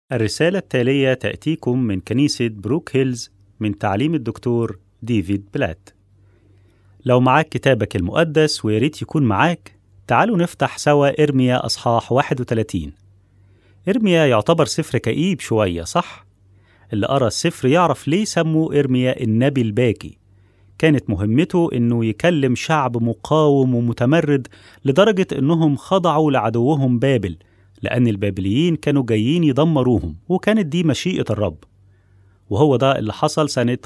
الرسالة التالية تأتيكم من كنيسة بروك هيلز من تعليم الدكتور ديفيد بلات. لو معاك كتابك المقدس وياريت يكون معاك، تعالوا نفتح سوا إرميا أصحاح 31. إرميا يعتبر سفر كئيب شوية صح؟ اللي قرأ السفر يعرف ليه سموا إرميا النبي الباكي. كانت مهمته إنه يكلم شعب مقاوم ومتمرد لدرجة إنهم خضعوا لعدوهم بابل لأن البابليين كانوا جايين يدمروهم وكانت دي مشيئة الرب وهو ده اللي حصل سنة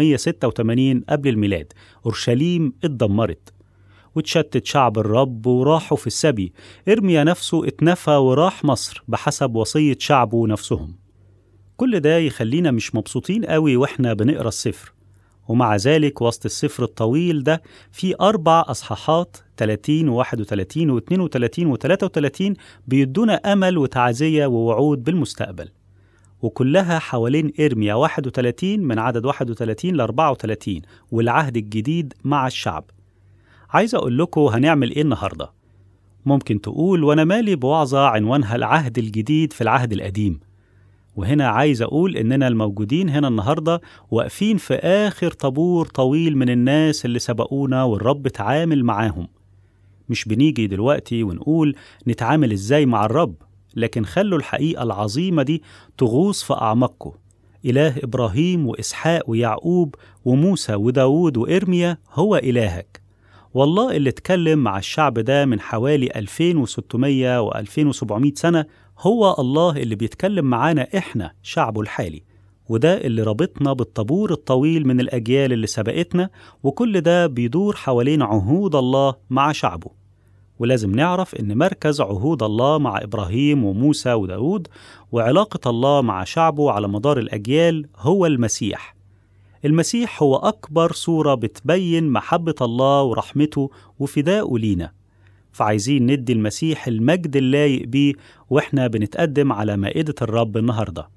586 قبل الميلاد أورشليم اتدمرت واتشتت شعب الرب وراحوا في السبي إرميا نفسه اتنفى وراح مصر بحسب وصية شعبه نفسهم كل ده يخلينا مش مبسوطين قوي واحنا بنقرا السفر ومع ذلك وسط السفر الطويل ده في أربع أصحاحات 30 و 31 و 32 و 33 بيدونا أمل وتعزية ووعود بالمستقبل وكلها حوالين إرميا 31 من عدد 31 ل 34 والعهد الجديد مع الشعب عايز أقول لكم هنعمل إيه النهاردة ممكن تقول وأنا مالي بوعظة عنوانها العهد الجديد في العهد القديم وهنا عايز أقول إننا الموجودين هنا النهاردة واقفين في آخر طابور طويل من الناس اللي سبقونا والرب تعامل معاهم مش بنيجي دلوقتي ونقول نتعامل إزاي مع الرب لكن خلوا الحقيقة العظيمة دي تغوص في أعماقكم إله إبراهيم وإسحاق ويعقوب وموسى وداود وإرميا هو إلهك والله اللي اتكلم مع الشعب ده من حوالي 2600 و 2700 سنة هو الله اللي بيتكلم معانا إحنا شعبه الحالي وده اللي رابطنا بالطابور الطويل من الأجيال اللي سبقتنا وكل ده بيدور حوالين عهود الله مع شعبه ولازم نعرف إن مركز عهود الله مع إبراهيم وموسى وداود وعلاقة الله مع شعبه على مدار الأجيال هو المسيح المسيح هو أكبر صورة بتبين محبة الله ورحمته وفدائه لينا فعايزين ندي المسيح المجد اللايق بيه واحنا بنتقدم على مائدة الرب النهارده.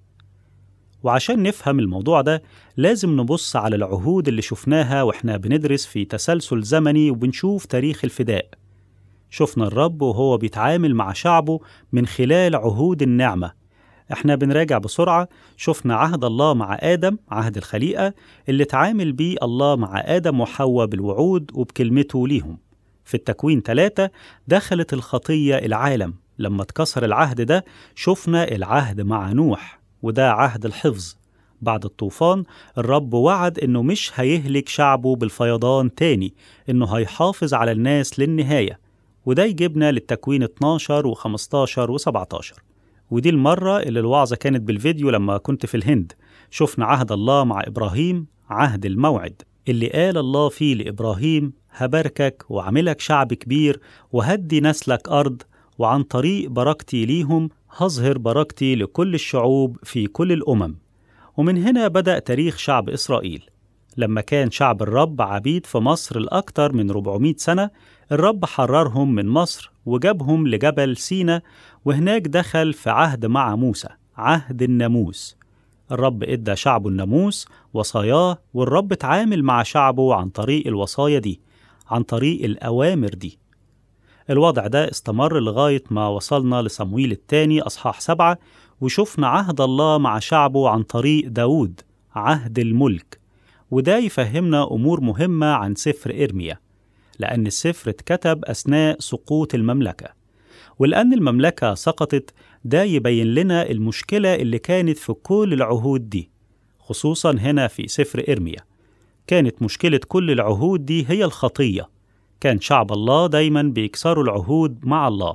وعشان نفهم الموضوع ده لازم نبص على العهود اللي شفناها واحنا بندرس في تسلسل زمني وبنشوف تاريخ الفداء. شفنا الرب وهو بيتعامل مع شعبه من خلال عهود النعمة. احنا بنراجع بسرعة شفنا عهد الله مع آدم عهد الخليقة اللي اتعامل بيه الله مع آدم وحواء بالوعود وبكلمته ليهم. في التكوين ثلاثة دخلت الخطية العالم لما اتكسر العهد ده شفنا العهد مع نوح وده عهد الحفظ بعد الطوفان الرب وعد انه مش هيهلك شعبه بالفيضان تاني انه هيحافظ على الناس للنهاية وده يجيبنا للتكوين 12 و15 و17 ودي المرة اللي الوعظة كانت بالفيديو لما كنت في الهند شفنا عهد الله مع إبراهيم عهد الموعد اللي قال الله فيه لإبراهيم هباركك وعملك شعب كبير وهدي نسلك أرض وعن طريق بركتي ليهم هظهر بركتي لكل الشعوب في كل الأمم ومن هنا بدأ تاريخ شعب إسرائيل لما كان شعب الرب عبيد في مصر لأكثر من 400 سنة الرب حررهم من مصر وجابهم لجبل سينا وهناك دخل في عهد مع موسى عهد الناموس الرب ادى شعبه الناموس وصاياه والرب اتعامل مع شعبه عن طريق الوصايا دي عن طريق الأوامر دي الوضع ده استمر لغاية ما وصلنا لصمويل الثاني أصحاح سبعة وشفنا عهد الله مع شعبه عن طريق داود عهد الملك وده يفهمنا أمور مهمة عن سفر إرميا لأن السفر اتكتب أثناء سقوط المملكة ولأن المملكة سقطت ده يبين لنا المشكلة اللي كانت في كل العهود دي خصوصا هنا في سفر إرميا كانت مشكلة كل العهود دي هي الخطية كان شعب الله دايما بيكسروا العهود مع الله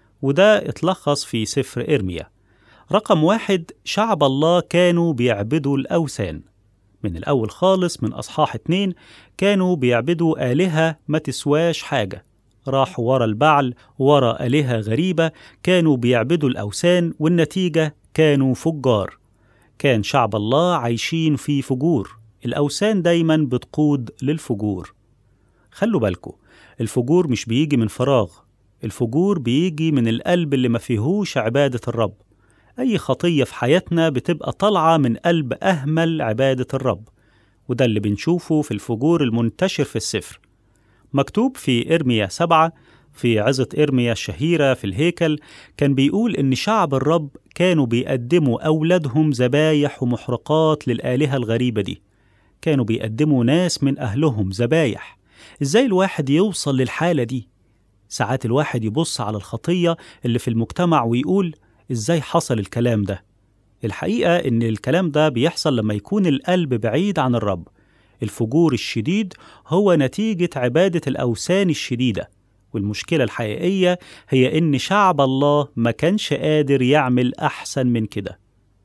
وده اتلخص في سفر إرميا رقم واحد شعب الله كانوا بيعبدوا الأوثان من الأول خالص من أصحاح اتنين كانوا بيعبدوا آلهة ما تسواش حاجة راحوا ورا البعل ورا آلهة غريبة كانوا بيعبدوا الأوثان والنتيجة كانوا فجار كان شعب الله عايشين في فجور الأوثان دايما بتقود للفجور خلوا بالكم الفجور مش بيجي من فراغ الفجور بيجي من القلب اللي ما فيهوش عبادة الرب أي خطية في حياتنا بتبقى طالعة من قلب أهمل عبادة الرب وده اللي بنشوفه في الفجور المنتشر في السفر مكتوب في إرميا سبعة في عظة إرميا الشهيرة في الهيكل كان بيقول إن شعب الرب كانوا بيقدموا أولادهم ذبايح ومحرقات للآلهة الغريبة دي كانوا بيقدموا ناس من أهلهم ذبايح إزاي الواحد يوصل للحالة دي؟ ساعات الواحد يبص على الخطية اللي في المجتمع ويقول إزاي حصل الكلام ده؟ الحقيقة إن الكلام ده بيحصل لما يكون القلب بعيد عن الرب الفجور الشديد هو نتيجة عبادة الأوثان الشديدة والمشكلة الحقيقية هي إن شعب الله ما كانش قادر يعمل أحسن من كده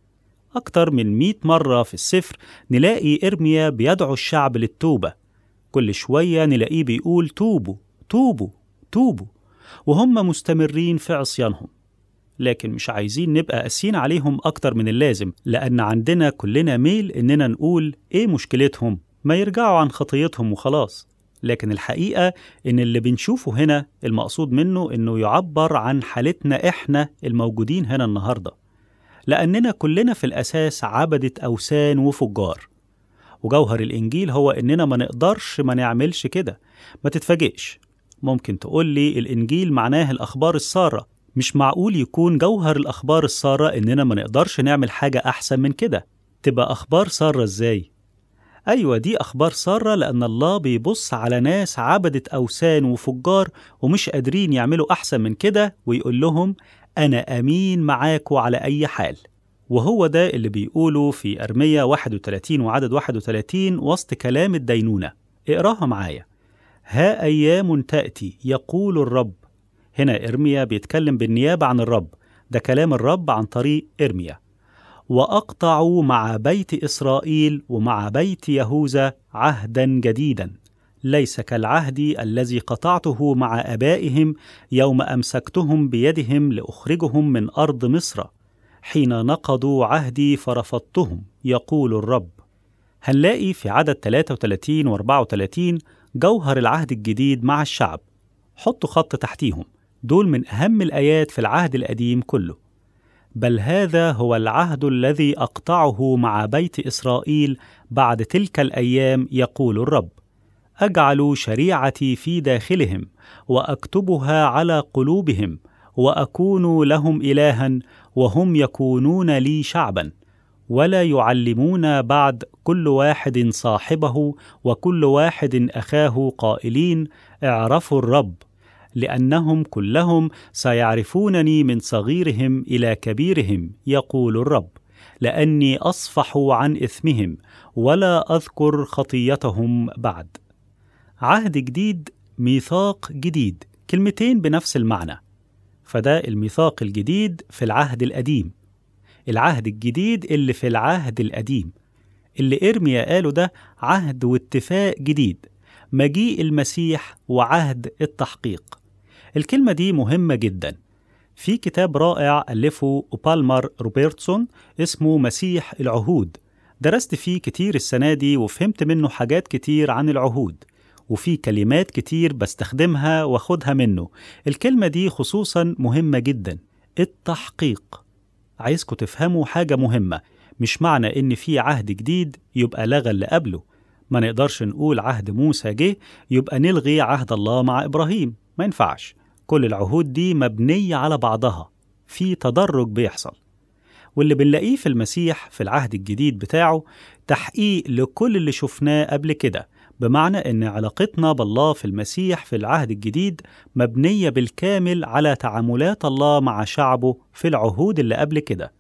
أكتر من مئة مرة في السفر نلاقي إرميا بيدعو الشعب للتوبة كل شوية نلاقيه بيقول توبوا توبوا توبوا وهم مستمرين في عصيانهم لكن مش عايزين نبقى قاسيين عليهم أكتر من اللازم لأن عندنا كلنا ميل إننا نقول إيه مشكلتهم ما يرجعوا عن خطيتهم وخلاص لكن الحقيقة إن اللي بنشوفه هنا المقصود منه إنه يعبر عن حالتنا إحنا الموجودين هنا النهاردة لأننا كلنا في الأساس عبدة أوثان وفجار وجوهر الإنجيل هو إننا ما نقدرش ما نعملش كده ما تتفاجئش ممكن تقول لي الإنجيل معناه الأخبار السارة مش معقول يكون جوهر الأخبار السارة إننا ما نقدرش نعمل حاجة أحسن من كده تبقى أخبار سارة إزاي؟ أيوة دي أخبار سارة لأن الله بيبص على ناس عبدة أوثان وفجار ومش قادرين يعملوا أحسن من كده ويقول لهم أنا أمين معاكوا على أي حال وهو ده اللي بيقوله في أرمية 31 وعدد 31 وسط كلام الدينونة اقراها معايا ها أيام تأتي يقول الرب هنا إرميا بيتكلم بالنيابة عن الرب ده كلام الرب عن طريق إرميا وأقطع مع بيت إسرائيل ومع بيت يهوذا عهدا جديدا ليس كالعهد الذي قطعته مع آبائهم يوم أمسكتهم بيدهم لأخرجهم من أرض مصر حين نقضوا عهدي فرفضتهم يقول الرب هنلاقي في عدد 33 و 34 جوهر العهد الجديد مع الشعب حطوا خط تحتيهم دول من أهم الآيات في العهد القديم كله بل هذا هو العهد الذي أقطعه مع بيت إسرائيل بعد تلك الأيام يقول الرب أجعل شريعتي في داخلهم وأكتبها على قلوبهم وأكون لهم إلها وهم يكونون لي شعبا ولا يعلمون بعد كل واحد صاحبه وكل واحد أخاه قائلين اعرفوا الرب لانهم كلهم سيعرفونني من صغيرهم الى كبيرهم يقول الرب لاني اصفح عن اثمهم ولا اذكر خطيتهم بعد عهد جديد ميثاق جديد كلمتين بنفس المعنى فده الميثاق الجديد في العهد القديم العهد الجديد اللي في العهد القديم اللي ارميا قاله ده عهد واتفاق جديد مجيء المسيح وعهد التحقيق الكلمة دي مهمة جدا في كتاب رائع ألفه بالمر روبرتسون اسمه مسيح العهود درست فيه كتير السنة دي وفهمت منه حاجات كتير عن العهود وفي كلمات كتير بستخدمها واخدها منه الكلمة دي خصوصا مهمة جدا التحقيق عايزكم تفهموا حاجة مهمة مش معنى إن في عهد جديد يبقى لغى اللي قبله ما نقدرش نقول عهد موسى جه يبقى نلغي عهد الله مع إبراهيم ما ينفعش كل العهود دي مبنية على بعضها في تدرج بيحصل واللي بنلاقيه في المسيح في العهد الجديد بتاعه تحقيق لكل اللي شفناه قبل كده بمعنى ان علاقتنا بالله في المسيح في العهد الجديد مبنيه بالكامل على تعاملات الله مع شعبه في العهود اللي قبل كده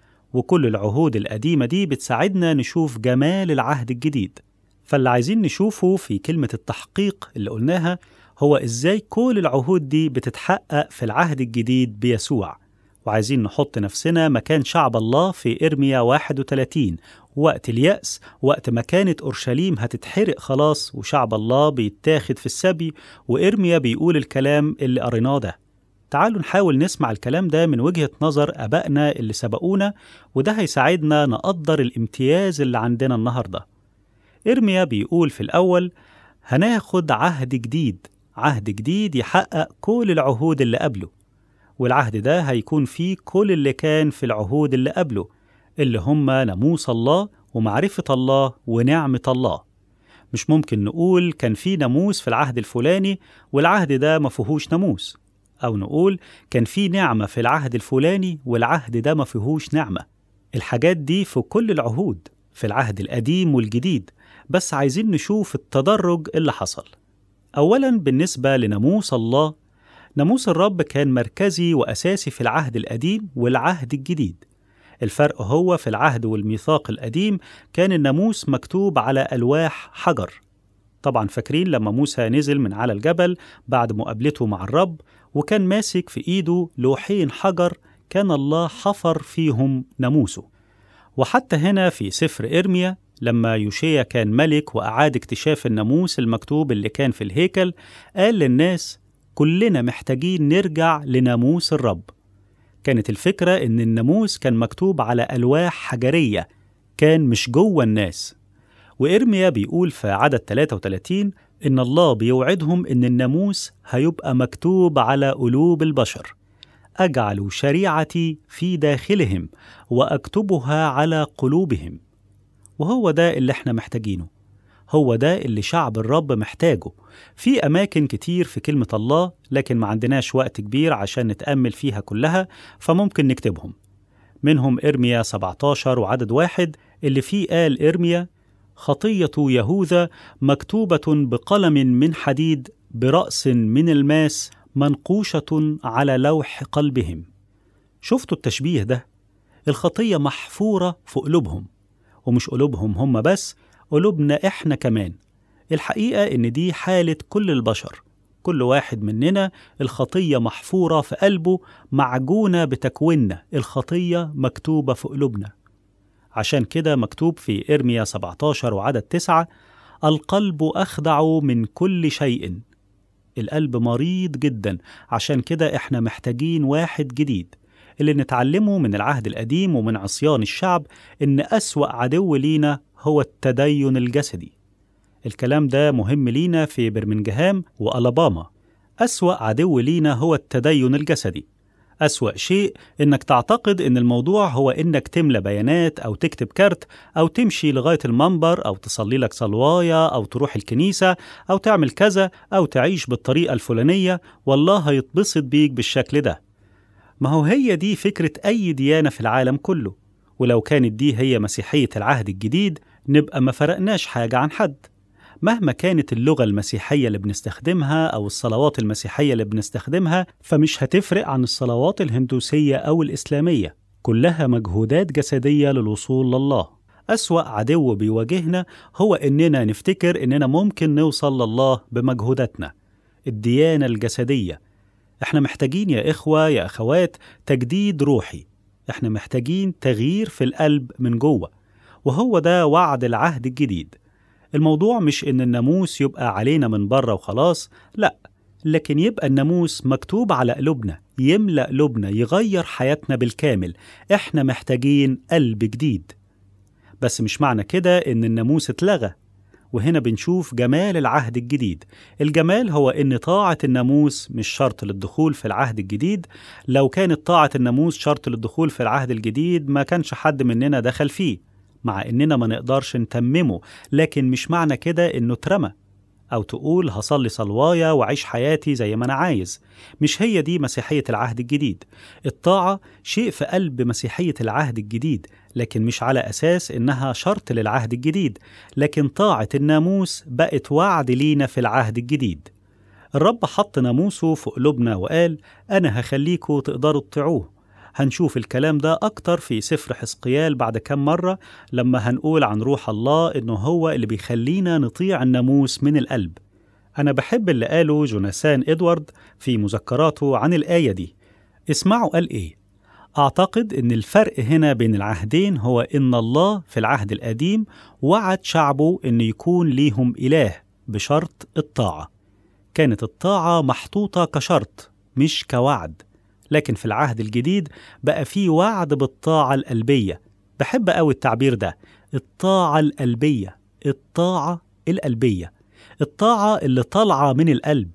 وكل العهود القديمه دي بتساعدنا نشوف جمال العهد الجديد فاللي عايزين نشوفه في كلمه التحقيق اللي قلناها هو ازاي كل العهود دي بتتحقق في العهد الجديد بيسوع وعايزين نحط نفسنا مكان شعب الله في إرميا 31 وقت اليأس وقت ما كانت أورشليم هتتحرق خلاص وشعب الله بيتاخد في السبي وإرميا بيقول الكلام اللي قريناه ده تعالوا نحاول نسمع الكلام ده من وجهة نظر أبائنا اللي سبقونا وده هيساعدنا نقدر الامتياز اللي عندنا النهاردة إرميا بيقول في الأول هناخد عهد جديد عهد جديد يحقق كل العهود اللي قبله والعهد ده هيكون فيه كل اللي كان في العهود اللي قبله اللي هم ناموس الله ومعرفة الله ونعمة الله مش ممكن نقول كان في ناموس في العهد الفلاني والعهد ده ما فيهوش ناموس أو نقول كان في نعمة في العهد الفلاني والعهد ده ما فيهوش نعمة الحاجات دي في كل العهود في العهد القديم والجديد بس عايزين نشوف التدرج اللي حصل أولا بالنسبة لناموس الله ناموس الرب كان مركزي وأساسي في العهد القديم والعهد الجديد الفرق هو في العهد والميثاق القديم كان الناموس مكتوب على ألواح حجر طبعا فاكرين لما موسى نزل من على الجبل بعد مقابلته مع الرب وكان ماسك في إيده لوحين حجر كان الله حفر فيهم ناموسه وحتى هنا في سفر إرميا لما يوشيا كان ملك وأعاد اكتشاف الناموس المكتوب اللي كان في الهيكل قال للناس كلنا محتاجين نرجع لناموس الرب كانت الفكرة إن الناموس كان مكتوب على ألواح حجرية كان مش جوه الناس وإرميا بيقول في عدد 33 إن الله بيوعدهم إن الناموس هيبقى مكتوب على قلوب البشر أجعل شريعتي في داخلهم وأكتبها على قلوبهم وهو ده اللي احنا محتاجينه هو ده اللي شعب الرب محتاجه في أماكن كتير في كلمة الله لكن ما عندناش وقت كبير عشان نتأمل فيها كلها فممكن نكتبهم منهم إرميا 17 وعدد واحد اللي فيه قال إرميا خطية يهوذا مكتوبة بقلم من حديد برأس من الماس منقوشة على لوح قلبهم شفتوا التشبيه ده الخطية محفورة في قلوبهم ومش قلوبهم هم بس قلوبنا إحنا كمان الحقيقة إن دي حالة كل البشر كل واحد مننا الخطية محفورة في قلبه معجونة بتكويننا الخطية مكتوبة في قلوبنا عشان كده مكتوب في إرميا 17 وعدد 9 القلب أخدع من كل شيء القلب مريض جدا عشان كده احنا محتاجين واحد جديد اللي نتعلمه من العهد القديم ومن عصيان الشعب إن أسوأ عدو لينا هو التدين الجسدي الكلام ده مهم لينا في برمنجهام وألاباما أسوأ عدو لينا هو التدين الجسدي أسوأ شيء إنك تعتقد إن الموضوع هو إنك تملى بيانات أو تكتب كارت أو تمشي لغاية المنبر أو تصلي لك صلواية أو تروح الكنيسة أو تعمل كذا أو تعيش بالطريقة الفلانية والله هيتبسط بيك بالشكل ده ما هو هي دي فكرة أي ديانة في العالم كله ولو كانت دي هي مسيحية العهد الجديد نبقى ما فرقناش حاجة عن حد مهما كانت اللغة المسيحية اللي بنستخدمها أو الصلوات المسيحية اللي بنستخدمها فمش هتفرق عن الصلوات الهندوسية أو الإسلامية كلها مجهودات جسدية للوصول لله أسوأ عدو بيواجهنا هو إننا نفتكر إننا ممكن نوصل لله بمجهوداتنا الديانة الجسدية إحنا محتاجين يا إخوة يا أخوات تجديد روحي إحنا محتاجين تغيير في القلب من جوه وهو ده وعد العهد الجديد الموضوع مش إن الناموس يبقى علينا من بره وخلاص لأ لكن يبقى الناموس مكتوب على قلوبنا يملأ قلوبنا يغير حياتنا بالكامل إحنا محتاجين قلب جديد بس مش معنى كده إن الناموس اتلغى وهنا بنشوف جمال العهد الجديد الجمال هو ان طاعه الناموس مش شرط للدخول في العهد الجديد لو كانت طاعه الناموس شرط للدخول في العهد الجديد ما كانش حد مننا دخل فيه مع اننا ما نقدرش نتممه لكن مش معنى كده انه اترمى او تقول هصلي صلوايا واعيش حياتي زي ما انا عايز مش هي دي مسيحيه العهد الجديد الطاعه شيء في قلب مسيحيه العهد الجديد لكن مش على اساس انها شرط للعهد الجديد لكن طاعه الناموس بقت وعد لينا في العهد الجديد الرب حط ناموسه في قلوبنا وقال انا هخليكوا تقدروا تطيعوه هنشوف الكلام ده أكتر في سفر حزقيال بعد كم مرة لما هنقول عن روح الله إنه هو اللي بيخلينا نطيع الناموس من القلب أنا بحب اللي قاله جوناثان إدوارد في مذكراته عن الآية دي اسمعوا قال إيه أعتقد إن الفرق هنا بين العهدين هو إن الله في العهد القديم وعد شعبه إن يكون ليهم إله بشرط الطاعة كانت الطاعة محطوطة كشرط مش كوعد لكن في العهد الجديد بقى في وعد بالطاعة القلبية بحب قوي التعبير ده الطاعة القلبية الطاعة القلبية الطاعة اللي طالعة من القلب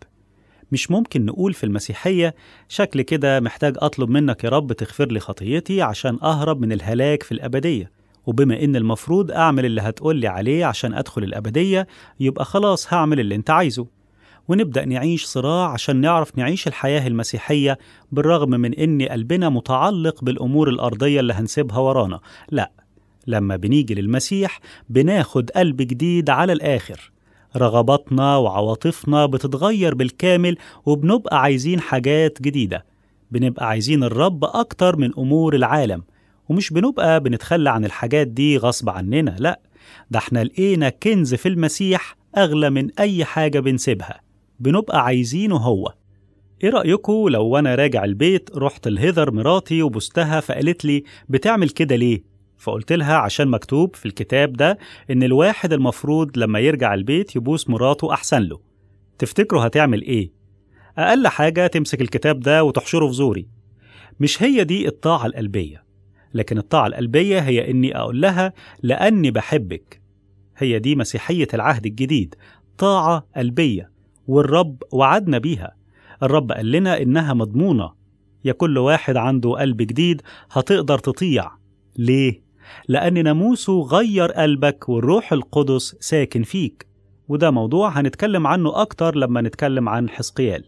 مش ممكن نقول في المسيحية شكل كده محتاج أطلب منك يا رب تغفر لي خطيتي عشان أهرب من الهلاك في الأبدية وبما إن المفروض أعمل اللي هتقولي عليه عشان أدخل الأبدية يبقى خلاص هعمل اللي أنت عايزه ونبدأ نعيش صراع عشان نعرف نعيش الحياة المسيحية بالرغم من إن قلبنا متعلق بالأمور الأرضية اللي هنسيبها ورانا لا لما بنيجي للمسيح بناخد قلب جديد على الآخر رغباتنا وعواطفنا بتتغير بالكامل وبنبقى عايزين حاجات جديدة بنبقى عايزين الرب أكتر من أمور العالم ومش بنبقى بنتخلى عن الحاجات دي غصب عننا لأ ده احنا لقينا كنز في المسيح أغلى من أي حاجة بنسيبها بنبقى عايزينه هو ايه رأيكم لو وانا راجع البيت رحت لهيذر مراتي وبستها فقالت لي بتعمل كده ليه؟ فقلت لها عشان مكتوب في الكتاب ده ان الواحد المفروض لما يرجع البيت يبوس مراته احسن له تفتكروا هتعمل ايه؟ اقل حاجة تمسك الكتاب ده وتحشره في زوري مش هي دي الطاعة القلبية لكن الطاعة القلبية هي اني اقول لها لاني بحبك هي دي مسيحية العهد الجديد طاعة قلبية والرب وعدنا بيها الرب قال لنا إنها مضمونة يا كل واحد عنده قلب جديد هتقدر تطيع ليه؟ لأن ناموسه غير قلبك والروح القدس ساكن فيك وده موضوع هنتكلم عنه أكتر لما نتكلم عن حزقيال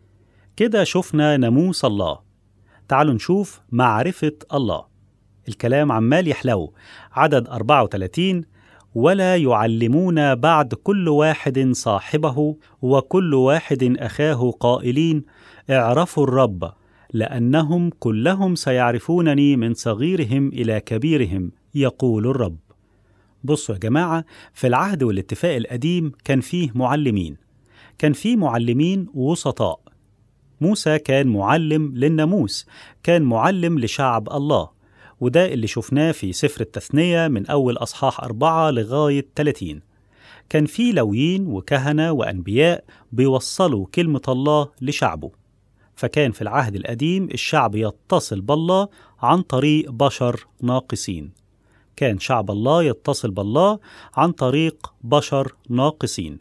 كده شفنا ناموس الله تعالوا نشوف معرفة الله الكلام عمال يحلو عدد 34 ولا يعلمون بعد كل واحد صاحبه وكل واحد اخاه قائلين اعرفوا الرب لانهم كلهم سيعرفونني من صغيرهم الى كبيرهم يقول الرب بصوا يا جماعه في العهد والاتفاق القديم كان فيه معلمين كان فيه معلمين وسطاء موسى كان معلم للناموس كان معلم لشعب الله وده اللي شفناه في سفر التثنية من أول أصحاح أربعة لغاية 30 كان في لويين وكهنة وأنبياء بيوصلوا كلمة الله لشعبه فكان في العهد القديم الشعب يتصل بالله عن طريق بشر ناقصين كان شعب الله يتصل بالله عن طريق بشر ناقصين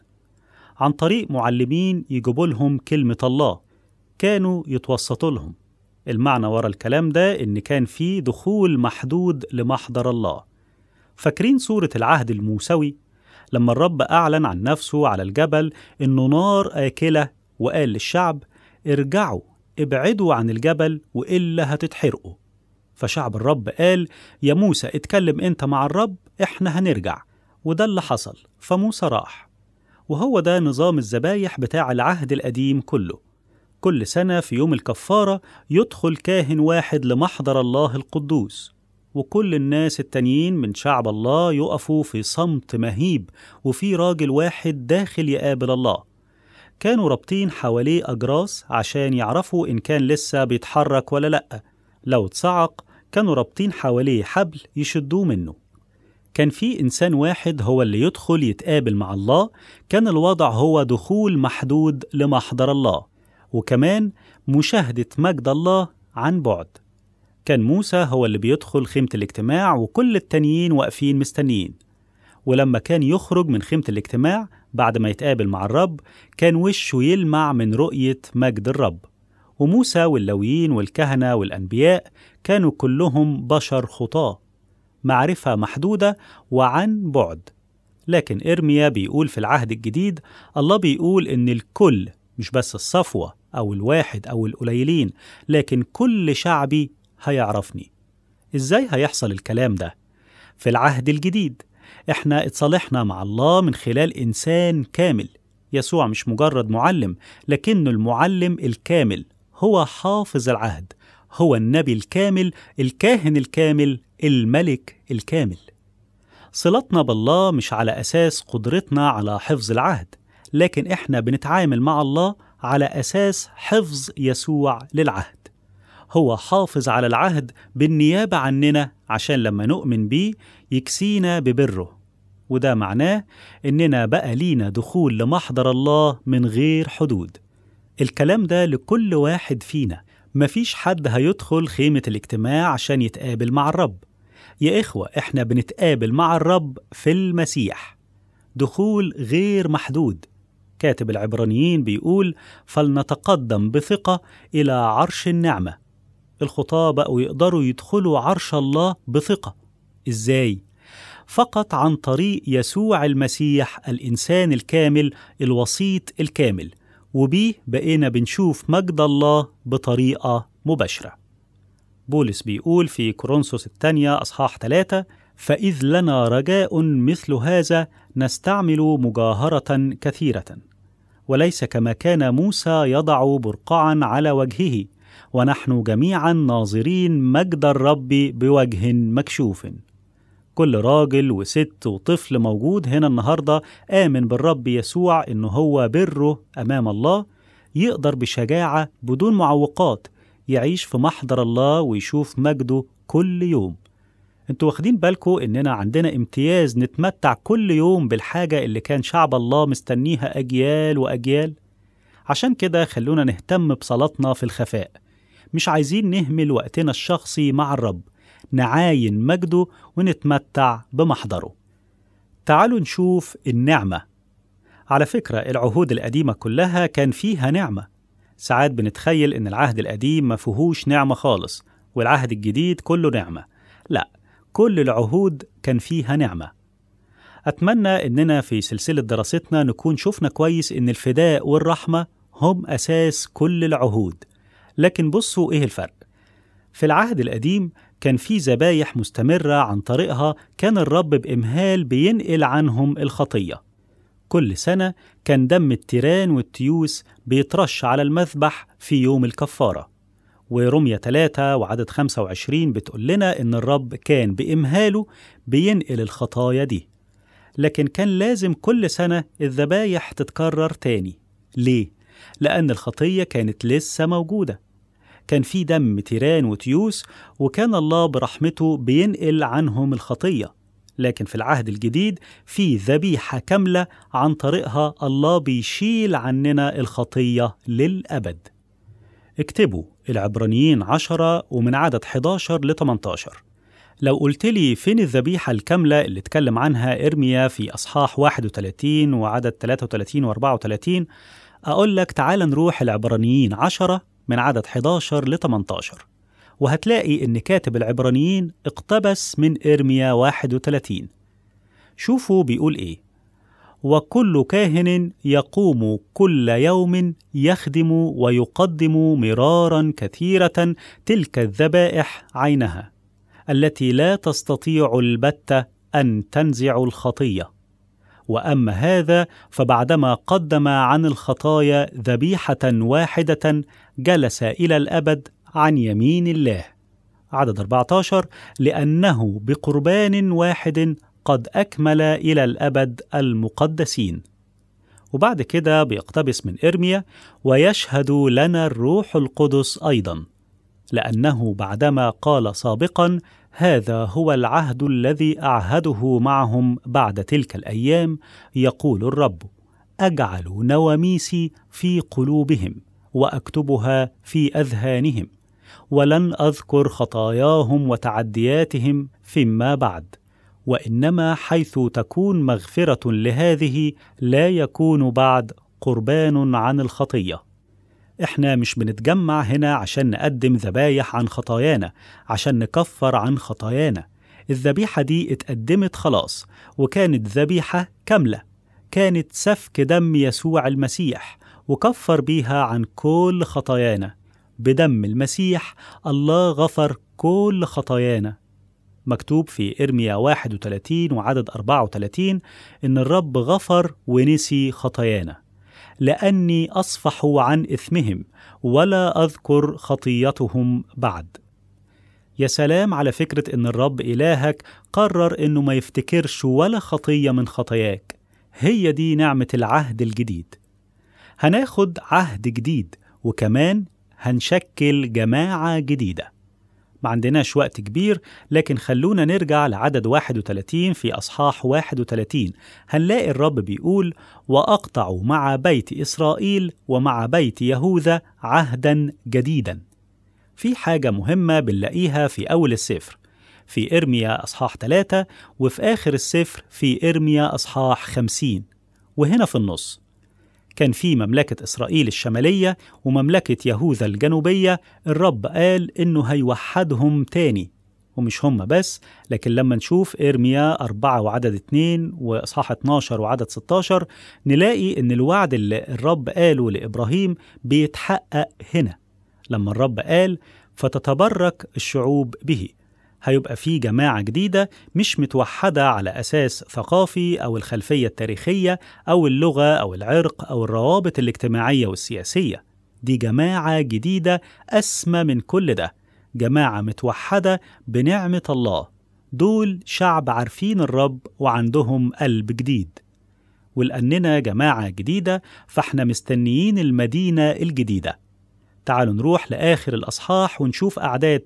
عن طريق معلمين يجيبوا لهم كلمة الله كانوا يتوسطوا لهم المعنى ورا الكلام ده إن كان في دخول محدود لمحضر الله فاكرين سورة العهد الموسوي لما الرب أعلن عن نفسه على الجبل إنه نار آكلة وقال للشعب ارجعوا ابعدوا عن الجبل وإلا هتتحرقوا فشعب الرب قال يا موسى اتكلم انت مع الرب احنا هنرجع وده اللي حصل فموسى راح وهو ده نظام الذبايح بتاع العهد القديم كله كل سنة في يوم الكفارة يدخل كاهن واحد لمحضر الله القدوس وكل الناس التانيين من شعب الله يقفوا في صمت مهيب وفي راجل واحد داخل يقابل الله كانوا رابطين حواليه أجراس عشان يعرفوا إن كان لسه بيتحرك ولا لأ لو اتصعق كانوا رابطين حواليه حبل يشدوه منه كان في إنسان واحد هو اللي يدخل يتقابل مع الله كان الوضع هو دخول محدود لمحضر الله وكمان مشاهدة مجد الله عن بعد كان موسى هو اللي بيدخل خيمة الاجتماع وكل التانيين واقفين مستنيين ولما كان يخرج من خيمة الاجتماع بعد ما يتقابل مع الرب كان وشه يلمع من رؤية مجد الرب وموسى واللويين والكهنة والأنبياء كانوا كلهم بشر خطاة معرفة محدودة وعن بعد لكن إرميا بيقول في العهد الجديد الله بيقول إن الكل مش بس الصفوة أو الواحد أو القليلين لكن كل شعبي هيعرفني إزاي هيحصل الكلام ده؟ في العهد الجديد إحنا اتصالحنا مع الله من خلال إنسان كامل يسوع مش مجرد معلم لكنه المعلم الكامل هو حافظ العهد هو النبي الكامل الكاهن الكامل الملك الكامل صلتنا بالله مش على أساس قدرتنا على حفظ العهد لكن إحنا بنتعامل مع الله على أساس حفظ يسوع للعهد هو حافظ على العهد بالنيابة عننا عشان لما نؤمن بيه يكسينا ببره وده معناه إننا بقى لينا دخول لمحضر الله من غير حدود الكلام ده لكل واحد فينا مفيش حد هيدخل خيمة الاجتماع عشان يتقابل مع الرب يا إخوة إحنا بنتقابل مع الرب في المسيح دخول غير محدود كاتب العبرانيين بيقول فلنتقدم بثقة إلى عرش النعمة الخطاة بقوا يقدروا يدخلوا عرش الله بثقة إزاي؟ فقط عن طريق يسوع المسيح الإنسان الكامل الوسيط الكامل وبيه بقينا بنشوف مجد الله بطريقة مباشرة بولس بيقول في كورنثوس الثانية أصحاح 3 فإذ لنا رجاء مثل هذا نستعمل مجاهرة كثيرة وليس كما كان موسى يضع برقعا على وجهه ونحن جميعا ناظرين مجد الرب بوجه مكشوف كل راجل وست وطفل موجود هنا النهارده آمن بالرب يسوع إنه هو بره أمام الله يقدر بشجاعة بدون معوقات يعيش في محضر الله ويشوف مجده كل يوم انتوا واخدين بالكم اننا عندنا امتياز نتمتع كل يوم بالحاجة اللي كان شعب الله مستنيها أجيال وأجيال عشان كده خلونا نهتم بصلاتنا في الخفاء مش عايزين نهمل وقتنا الشخصي مع الرب نعاين مجده ونتمتع بمحضره تعالوا نشوف النعمة على فكرة العهود القديمة كلها كان فيها نعمة ساعات بنتخيل إن العهد القديم ما فيهوش نعمة خالص والعهد الجديد كله نعمة لا كل العهود كان فيها نعمة أتمنى إننا في سلسلة دراستنا نكون شفنا كويس إن الفداء والرحمة هم أساس كل العهود لكن بصوا إيه الفرق في العهد القديم كان في ذبايح مستمرة عن طريقها كان الرب بإمهال بينقل عنهم الخطية كل سنة كان دم التيران والتيوس بيترش على المذبح في يوم الكفارة ورمية 3 وعدد 25 بتقول لنا إن الرب كان بإمهاله بينقل الخطايا دي لكن كان لازم كل سنة الذبايح تتكرر تاني ليه؟ لأن الخطية كانت لسه موجودة كان في دم تيران وتيوس وكان الله برحمته بينقل عنهم الخطية لكن في العهد الجديد في ذبيحة كاملة عن طريقها الله بيشيل عننا الخطية للأبد اكتبوا العبرانيين عشرة ومن عدد 11 ل 18 لو قلت لي فين الذبيحة الكاملة اللي اتكلم عنها إرميا في أصحاح 31 وعدد 33 و 34 أقول لك تعال نروح العبرانيين عشرة من عدد 11 ل 18 وهتلاقي إن كاتب العبرانيين اقتبس من إرميا 31 شوفوا بيقول إيه وكل كاهن يقوم كل يوم يخدم ويقدم مرارا كثيرة تلك الذبائح عينها التي لا تستطيع البتة أن تنزع الخطية واما هذا فبعدما قدم عن الخطايا ذبيحه واحده جلس الى الابد عن يمين الله عدد 14 لانه بقربان واحد قد اكمل الى الابد المقدسين وبعد كده بيقتبس من ارميا ويشهد لنا الروح القدس ايضا لانه بعدما قال سابقا هذا هو العهد الذي اعهده معهم بعد تلك الايام يقول الرب اجعل نواميسي في قلوبهم واكتبها في اذهانهم ولن اذكر خطاياهم وتعدياتهم فيما بعد وانما حيث تكون مغفره لهذه لا يكون بعد قربان عن الخطيه احنا مش بنتجمع هنا عشان نقدم ذبايح عن خطايانا عشان نكفر عن خطايانا الذبيحة دي اتقدمت خلاص وكانت ذبيحة كاملة كانت سفك دم يسوع المسيح وكفر بيها عن كل خطايانا بدم المسيح الله غفر كل خطايانا مكتوب في إرميا 31 وعدد 34 إن الرب غفر ونسي خطايانا لاني اصفح عن اثمهم ولا اذكر خطيتهم بعد يا سلام على فكره ان الرب الهك قرر انه ما يفتكرش ولا خطيه من خطاياك هي دي نعمه العهد الجديد هناخد عهد جديد وكمان هنشكل جماعه جديده ما عندناش وقت كبير لكن خلونا نرجع لعدد 31 في أصحاح 31 هنلاقي الرب بيقول وأقطع مع بيت إسرائيل ومع بيت يهوذا عهدا جديدا في حاجة مهمة بنلاقيها في أول السفر في إرميا أصحاح 3 وفي آخر السفر في إرميا أصحاح 50 وهنا في النص كان في مملكة إسرائيل الشمالية ومملكة يهوذا الجنوبية الرب قال إنه هيوحدهم تاني ومش هم بس لكن لما نشوف إرميا 4 وعدد 2 وإصحاح 12 وعدد 16 نلاقي إن الوعد اللي الرب قاله لإبراهيم بيتحقق هنا لما الرب قال فتتبرك الشعوب به هيبقى في جماعة جديدة مش متوحدة على أساس ثقافي أو الخلفية التاريخية أو اللغة أو العرق أو الروابط الاجتماعية والسياسية دي جماعة جديدة أسمى من كل ده جماعة متوحدة بنعمة الله دول شعب عارفين الرب وعندهم قلب جديد ولأننا جماعة جديدة فاحنا مستنيين المدينة الجديدة تعالوا نروح لآخر الأصحاح ونشوف أعداد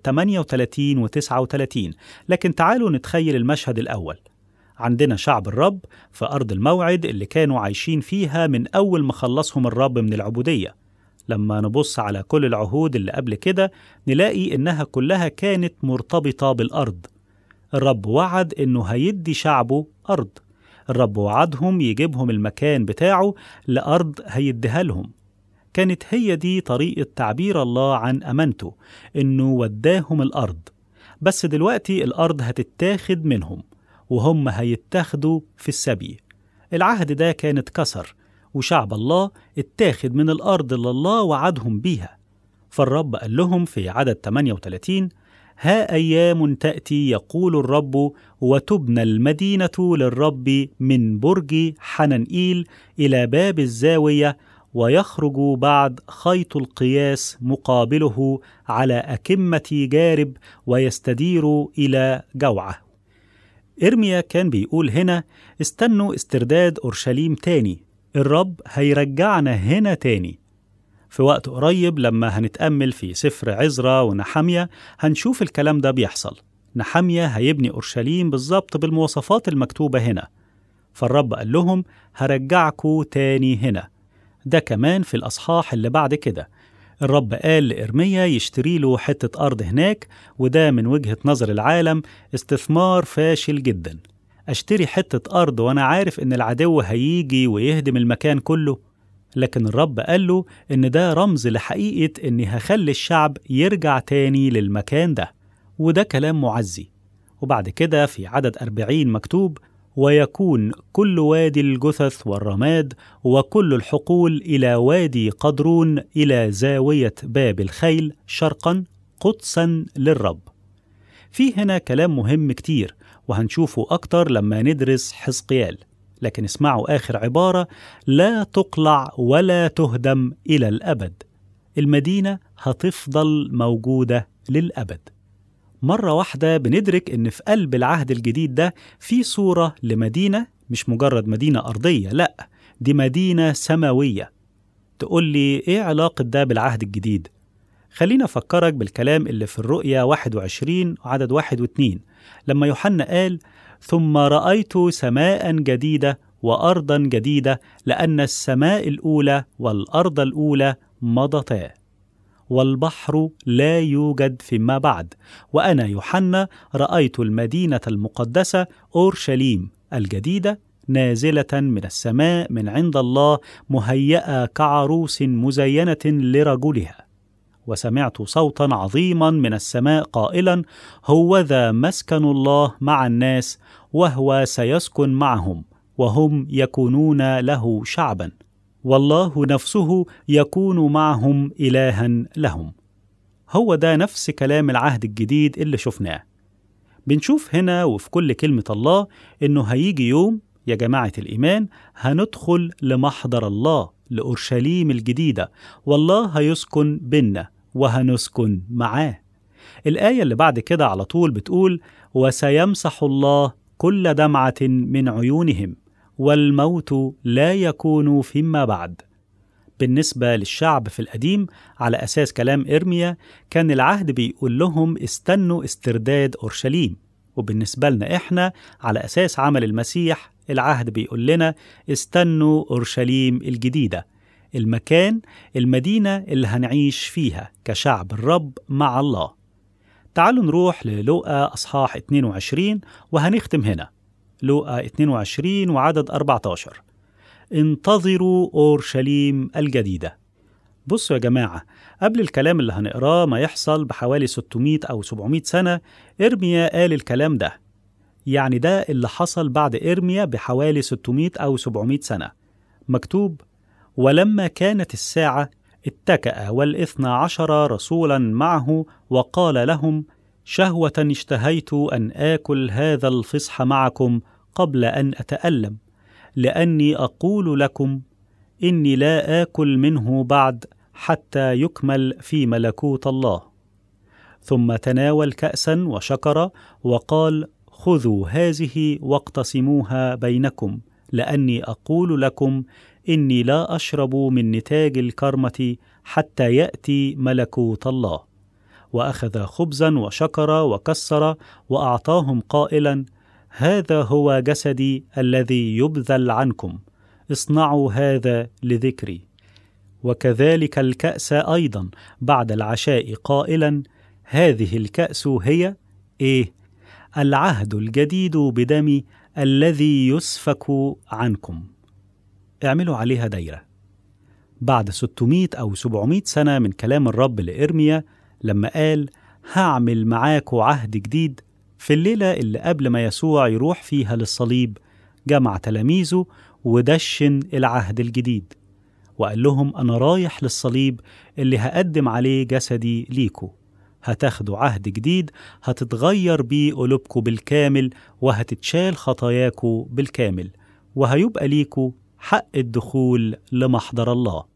38 و 39 لكن تعالوا نتخيل المشهد الأول عندنا شعب الرب في أرض الموعد اللي كانوا عايشين فيها من أول ما خلصهم الرب من العبودية لما نبص على كل العهود اللي قبل كده نلاقي إنها كلها كانت مرتبطة بالأرض الرب وعد إنه هيدي شعبه أرض الرب وعدهم يجيبهم المكان بتاعه لأرض هيديها لهم كانت هي دي طريقة تعبير الله عن أمانته إنه وداهم الأرض بس دلوقتي الأرض هتتاخد منهم وهم هيتاخدوا في السبي العهد ده كان اتكسر وشعب الله اتاخد من الأرض اللي الله وعدهم بيها فالرب قال لهم في عدد 38 ها أيام تأتي يقول الرب وتبنى المدينة للرب من برج حننئيل إلى باب الزاوية ويخرج بعد خيط القياس مقابله على أكمة جارب ويستدير إلى جوعة إرميا كان بيقول هنا استنوا استرداد أورشليم تاني الرب هيرجعنا هنا تاني في وقت قريب لما هنتأمل في سفر عزرا ونحمية هنشوف الكلام ده بيحصل نحمية هيبني أورشليم بالظبط بالمواصفات المكتوبة هنا فالرب قال لهم هرجعكوا تاني هنا ده كمان في الأصحاح اللي بعد كده الرب قال لإرميا يشتري له حتة أرض هناك وده من وجهة نظر العالم استثمار فاشل جدا أشتري حتة أرض وأنا عارف إن العدو هيجي ويهدم المكان كله لكن الرب قال له إن ده رمز لحقيقة إني هخلي الشعب يرجع تاني للمكان ده وده كلام معزي وبعد كده في عدد أربعين مكتوب ويكون كل وادي الجثث والرماد وكل الحقول إلى وادي قدرون إلى زاوية باب الخيل شرقا قدسا للرب في هنا كلام مهم كتير وهنشوفه أكتر لما ندرس حزقيال لكن اسمعوا آخر عبارة لا تقلع ولا تهدم إلى الأبد المدينة هتفضل موجودة للأبد مرة واحدة بندرك إن في قلب العهد الجديد ده في صورة لمدينة مش مجرد مدينة أرضية لأ دي مدينة سماوية تقول لي إيه علاقة ده بالعهد الجديد؟ خلينا أفكرك بالكلام اللي في الرؤيا 21 عدد 1 و2 لما يوحنا قال ثم رأيت سماء جديدة وأرضا جديدة لأن السماء الأولى والأرض الأولى مضتا والبحر لا يوجد فيما بعد وأنا يوحنا رأيت المدينة المقدسة أورشليم الجديدة نازلة من السماء من عند الله مهيئة كعروس مزينة لرجلها وسمعت صوتا عظيما من السماء قائلا هوذا مسكن الله مع الناس وهو سيسكن معهم وهم يكونون له شعبا والله نفسه يكون معهم الها لهم هو ده نفس كلام العهد الجديد اللي شفناه بنشوف هنا وفي كل كلمة الله إنه هيجي يوم يا جماعة الإيمان هندخل لمحضر الله لأورشليم الجديدة والله هيسكن بينا وهنسكن معاه الآية اللي بعد كده على طول بتقول وسيمسح الله كل دمعة من عيونهم والموت لا يكون فيما بعد بالنسبة للشعب في القديم على أساس كلام إرميا كان العهد بيقول لهم استنوا استرداد أورشليم وبالنسبة لنا إحنا على أساس عمل المسيح العهد بيقول لنا استنوا أورشليم الجديدة المكان المدينة اللي هنعيش فيها كشعب الرب مع الله تعالوا نروح للوقا أصحاح 22 وهنختم هنا لوقا 22 وعدد 14 انتظروا أورشليم الجديدة بصوا يا جماعة قبل الكلام اللي هنقراه ما يحصل بحوالي 600 أو 700 سنة إرميا قال الكلام ده يعني ده اللي حصل بعد إرميا بحوالي 600 أو 700 سنة مكتوب ولما كانت الساعة اتكأ والاثنى عشر رسولا معه وقال لهم شهوة اشتهيت أن آكل هذا الفصح معكم قبل أن أتألم لأني أقول لكم إني لا آكل منه بعد حتى يكمل في ملكوت الله ثم تناول كأسا وشكر وقال خذوا هذه واقتسموها بينكم لأني أقول لكم إني لا أشرب من نتاج الكرمة حتى يأتي ملكوت الله وأخذ خبزا وشكر وكسر وأعطاهم قائلا هذا هو جسدي الذي يبذل عنكم اصنعوا هذا لذكري وكذلك الكأس أيضا بعد العشاء قائلا هذه الكأس هي إيه؟ العهد الجديد بدمي الذي يسفك عنكم اعملوا عليها دايرة بعد 600 أو 700 سنة من كلام الرب لإرميا لما قال هعمل معاكوا عهد جديد في الليلة اللي قبل ما يسوع يروح فيها للصليب جمع تلاميذه ودشن العهد الجديد وقال لهم أنا رايح للصليب اللي هقدم عليه جسدي ليكوا هتاخدوا عهد جديد هتتغير بيه قلوبكوا بالكامل وهتتشال خطاياكوا بالكامل وهيبقى ليكوا حق الدخول لمحضر الله